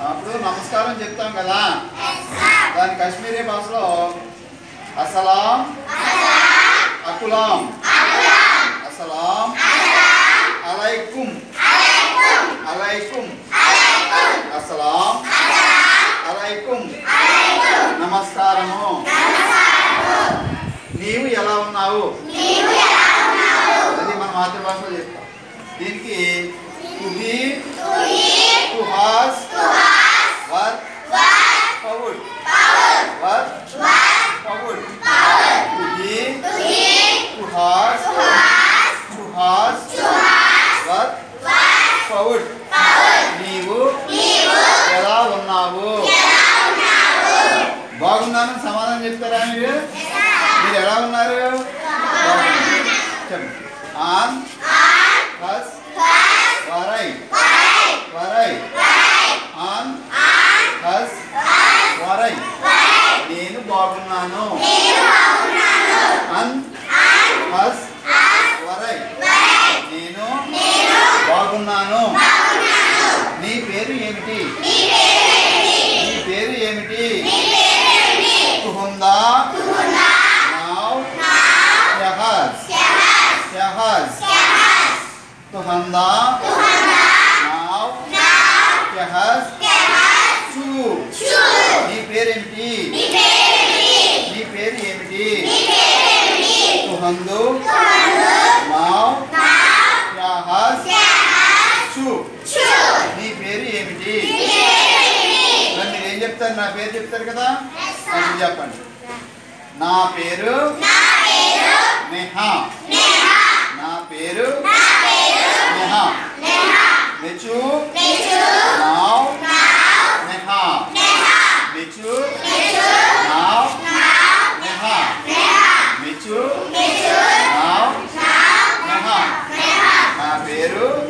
అప్పుడు నమస్కారం చెప్తాం కదా దాని కాశ్మీరీ భాషలో అసలాం అకులాం అసలాం అలైకుం అలైకుం అసలాం అలైకుం నమస్కారము నీవు ఎలా ఉన్నావు అది మన మాతృభాషలో చెప్తాం దీనికి తుహి తుహాస్ వర్ పవుడ్ వర్ పవుడ్ తుహి తుహాస్ తుహాస్ వర్ పవుడ్ నీవు ఎలా ఉన్నావు బాగున్నాను సమాధానం చెప్తారా మీరు మీరు ఎలా ఉన్నారు బాగున్నాను. చెప్పండి ఆన్ హస్ వరై వరై ఆన్ హస్ వరై నేను బాగున్నాను అన్ హస్ వరై నేను బాగున్నాను నీ పేరు ఏమిటి నీ పేరు ఏమిటి తుహుందా నావ్ యహస్ యహస్ తుహందా నావ్ యహస్ చూ నీ పేరేమిటి నీ పేరు ఏమిటి తుహందు నావ్ యహస్ చూ నీ పేరు ఏమిటి మరి మీరు ఏం చెప్తారు నా పేరు చెప్తారు కదా అది చెప్పండి నా పేరు నేహా నా పేరు నేహా మెచు నావ్ నేహా మెచు నావ్ నేహా మెచు నావ్ నేహా నా పేరు